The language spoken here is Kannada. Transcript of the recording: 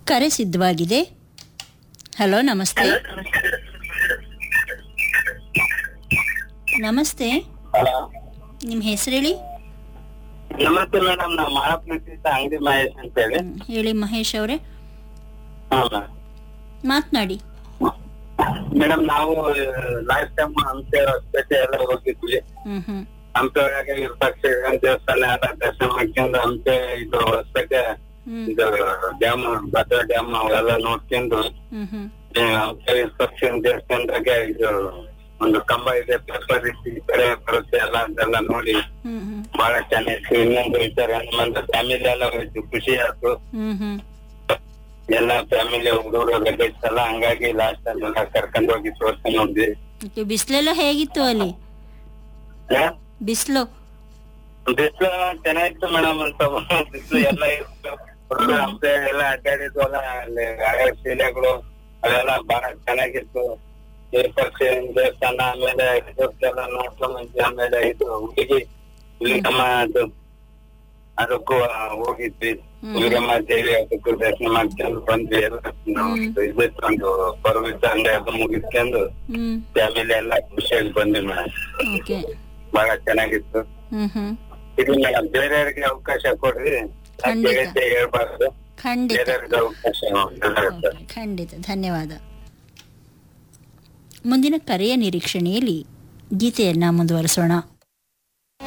ಕರೆ ಸಿದ್ಧವಾಗಿದೆ ಹಲೋ ನಮಸ್ತೆ ನಮಸ್ತೆ ಹಲೋ ನಿಮ್ಮ ಹೆಸರು ಹೇಳಿ ನಮಸ್ತೆ ಮೇಡಮ್ ನಾವು ಮಾಳಪ್ನಟ್ಟಿಂದ ಅಂಗಡಿ ಮಹೇಶ್ ಅಂತ ಹೇಳಿ ಹ್ಮ್, ಹೇಳಿ ಮಹೇಶ್ ಅವರೇ ಹೌದಾ ಮಾತನಾಡಿ ಮೇಡಮ್ ನಾವು ಲಾಸ್ಟ್ ಟೈಮ್ ಹಂಪೆ ಹೊಸಪೇಟೆ ಎಲ್ಲ ಹೋಗಿದ್ವಿ ಹ್ಮ್ ಹ್ಮ್ ಹಂಪೆ ಒಳಗೆ ವಿರೂಪಾಕ್ಷ ದೇವಸ್ಥಾನ ಎಲ್ಲ ದರ್ಶನ ಮಾಡ್ಕೊಂಡು ಹಂಪೆ ಇದು ಹೊಸಪೇಟೆ ಹ್ಮ್ ಇದು ಡ್ಯಾಮ್ ಭದ್ರಾ ಡ್ಯಾಮ್ ಅವೆಲ್ಲ ನೋಡ್ಕೊಂಡು ಹ್ಮ್ ಹ್ಮ್ ಈ ಹಂಪೆ ವಿರೂಪಾಕ್ಷ ದೇವಸ್ಥಾನದಾಗೆ ಇದು ಒಂದು ಕಂಬ ಇದೆ ಪೇಪರ್ ರೀತಿ ಈ ಕಡೆ ಬರುತ್ತೆ ಎಲ್ಲ ಅದೆಲ್ಲ ನೋಡಿ ಹ್ಮ್ ಹ್ಮ್ ಬಹಳ ಚೆನ್ನಾಗಿತ್ತು ಇನ್ನೊಂದು ವಿಚಾರ ನಮ್ಮಂತ ಫ್ಯಾಮಿಲಿ ಎಲ್ಲ ಹೋಯ್ತು ಖುಷಿ ಆಯ್ತು ಹ್ಮ್ ಹ್ಮ್ ಎಲ್ಲ ಫ್ಯಾಮಿಲಿ ಹುಡುಗರು ರಿಲೇಟಿವ್ಸ್ ಎಲ್ಲ ಹಂಗಾಗಿ ಲಾಸ್ಟ್ ಟೈಮ್ ಎಲ್ಲ ಕರ್ಕೊಂಡು ಹೋಗಿ ತೋರ್ಸ್ಕೊಂಡು ಹೋದ್ವಿ ಓಕೆ ಬಿಸಿಲೆಲ್ಲ ಹೇಗಿತ್ತು ಅಲ್ಲಿ ಬಿಸಿಲು ಬಿಸಿಲು ಚೆನ್ನಾಗಿತ್ತು ಮೇಡಮ್ ಅಂತ ಬಿಸಿಲು ಎಲ್ಲ ಇತ್ತು ಹುಡುಗರು ಹಂಪೆ ಎಲ್ಲ ಅಡ್ಡಾಡಿದ್ವು ಅಲ್ಲ ಅಲ್ಲಿ ಹಳೆ ಶಿಲೆಗಳು ಅವೆಲ್ಲ ಬಹಳ ಚೆನ್ನಾಗಿತ್ತು ವಿರೂಪಾಕ್ಷ ದೇವಸ್ಥಾನ ಆಮೇಲೆ ಇದಕ್ಕೆಲ್ಲ ನೋಡ್ಕೊಂಡ್ ಬಂದ್ವಿ ಆಮೇಲೆ ಇದು ಹುಡುಗಿ ಹುಲಿಕಮ್ಮ ಅದು ಅದಕ್ಕೂ ಹೋಗಿದ್ವಿ ಹ್ಮ್. ಹುಲಿಗಮ್ಮ ದೇವಿ ಅದಕ್ಕೂ ದರ್ಶನ ಮಾಡ್ಕೊಂಡು ಬಂದ್ವಿ ಎಲ್ಲ ನಾವು ಇದಕ್ಕೆ ಒಂದು ಪರ್ವಿತ ಹಂಗೆ ಅದು ಮುಗಿಸ್ಕೊಂಡು ಹ್ಮ್ ಫ್ಯಾಮಿಲಿ ಎಲ್ಲ ಖುಷಿಯಾಗಿ ಬಂದ್ವಿ ಮೇಡಮ್ ಓಕೆ ಬಹಳ ಚೆನ್ನಾಗಿತ್ತು ಹ್ಮ್ ಹ್ಮ್ ಇದು ಮೇಡಮ್ ಬೇರೆಯವ್ರಿಗೆ ಅವಕಾಶ ಕೊಡ್ರಿ ಖಂಡಿತ. ಹೇಳಿದ್ದೆ ಹೇಳ್ಬಾರ್ದು ಖಂಡಿತ ಬೇರೆಯವ್ರಿಗೆ ಅವಕಾಶ ಓಕೆ, ಖಂಡಿತ ಧನ್ಯವಾದ ಮುಂದಿನ ಕರೆಯ ನಿರೀಕ್ಷಣೆಯಲ್ಲಿ ಗೀತೆಯನ್ನ ಮುಂದುವರಿಸೋಣ